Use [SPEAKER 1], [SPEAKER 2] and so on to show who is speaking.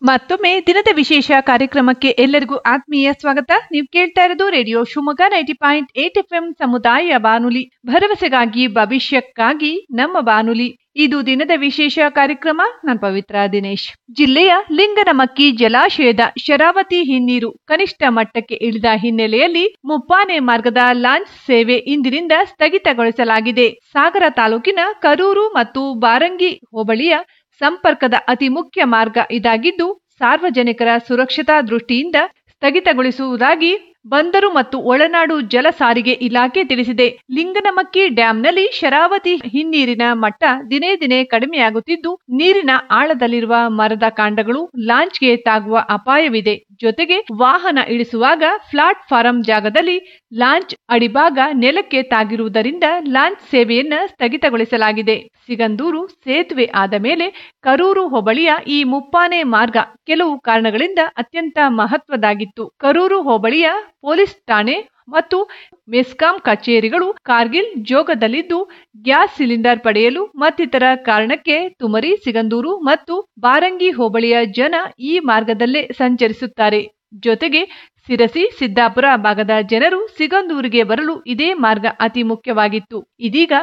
[SPEAKER 1] ಮತ್ತೊಮ್ಮೆ ದಿನದ ವಿಶೇಷ ಕಾರ್ಯಕ್ರಮಕ್ಕೆ ಎಲ್ಲರಿಗೂ ಆತ್ಮೀಯ ಸ್ವಾಗತ ನೀವು ಕೇಳ್ತಾ ಇರೋದು radio Shivamogga ninety point eight F M ಸಮುದಾಯ ಬಾನುಲಿ ಭರವಸೆಗಾಗಿ ಭವಿಷ್ಯಕ್ಕಾಗಿ ನಮ್ಮ ಬಾನುಲಿ ಇದು ದಿನದ ವಿಶೇಷ ಕಾರ್ಯಕ್ರಮ ನಾನು ಪವಿತ್ರ ದಿನೇಶ್ ಜಿಲ್ಲೆಯ ಲಿಂಗನಮಕ್ಕಿ ಜಲಾಶಯದ ಶರಾವತಿ ಹಿನ್ನೀರು ಕನಿಷ್ಠ ಮಟ್ಟಕ್ಕೆ ಇಳಿದ ಹಿನ್ನೆಲೆಯಲ್ಲಿ ಮುಪ್ಪಾನೆ ಮಾರ್ಗದ ಲಾಂಚ್ ಸೇವೆ ಇಂದಿನಿಂದ ಸ್ಥಗಿತಗೊಳಿಸಲಾಗಿದೆ ಸಾಗರ ತಾಲೂಕಿನ ಕರೂರು ಮತ್ತು ಬಾರಂಗಿ ಹೋಬಳಿಯ ಸಂಪರ್ಕದ ಅತಿ ಮುಖ್ಯ ಮಾರ್ಗ ಇದಾಗಿದ್ದು ಸಾರ್ವಜನಿಕರ ಸುರಕ್ಷತಾ ದೃಷ್ಟಿಯಿಂದ ಸ್ಥಗಿತಗೊಳಿಸುವುದಾಗಿ ಬಂದರು ಮತ್ತು ಒಳನಾಡು ಜಲ ಸಾರಿಗೆ ಇಲಾಖೆ ತಿಳಿಸಿದೆ ಲಿಂಗನಮಕ್ಕಿ ಡ್ಯಾಂನಲ್ಲಿ ಶರಾವತಿ ಹಿನ್ನೀರಿನ ಮಟ್ಟ ದಿನೇ ದಿನೇ ಕಡಿಮೆಯಾಗುತ್ತಿದ್ದು ನೀರಿನ ಆಳದಲ್ಲಿರುವ ಮರದ ಕಾಂಡಗಳು ಲಾಂಚ್ಗೆ ತಾಗುವ ಅಪಾಯವಿದೆ ಜೊತೆಗೆ ವಾಹನ ಇಳಿಸುವಾಗ ಪ್ಲಾಟ್ ಫಾರಂ ಜಾಗದಲ್ಲಿ ಲಾಂಚ್ ಅಡಿಭಾಗ ನೆಲಕ್ಕೆ ತಾಗಿರುವುದರಿಂದ ಲಾಂಚ್ ಸೇವೆಯನ್ನ ಸ್ಥಗಿತಗೊಳಿಸಲಾಗಿದೆ ಸಿಗಂದೂರು ಸೇತುವೆ ಆದ ಮೇಲೆ ಕರೂರು ಹೋಬಳಿಯ ಈ ಮುಪ್ಪಾನೆ ಮಾರ್ಗ ಕೆಲವು ಕಾರಣಗಳಿಂದ ಅತ್ಯಂತ ಮಹತ್ವದಾಗಿತ್ತು ಕರೂರು ಹೋಬಳಿಯ ಪೊಲೀಸ್ ಠಾಣೆ ಮತ್ತು ಮೆಸ್ಕಾಂ ಕಚೇರಿಗಳು ಕಾರ್ಗಿಲ್ ಜೋಗದಲ್ಲಿದ್ದು ಗ್ಯಾಸ್ ಸಿಲಿಂಡರ್ ಪಡೆಯಲು ಮತ್ತಿತರ ಕಾರಣಕ್ಕೆ ತುಮರಿ ಸಿಗಂದೂರು ಮತ್ತು ಬಾರಂಗಿ ಹೋಬಳಿಯ ಜನ ಈ ಮಾರ್ಗದಲ್ಲೇ ಸಂಚರಿಸುತ್ತಾರೆ ಜೊತೆಗೆ ಸಿರಸಿ ಸಿದ್ದಾಪುರ ಭಾಗದ ಜನರು ಸಿಗಂದೂರಿಗೆ ಬರಲು ಇದೇ ಮಾರ್ಗ ಅತಿ ಮುಖ್ಯವಾಗಿತ್ತು ಇದೀಗ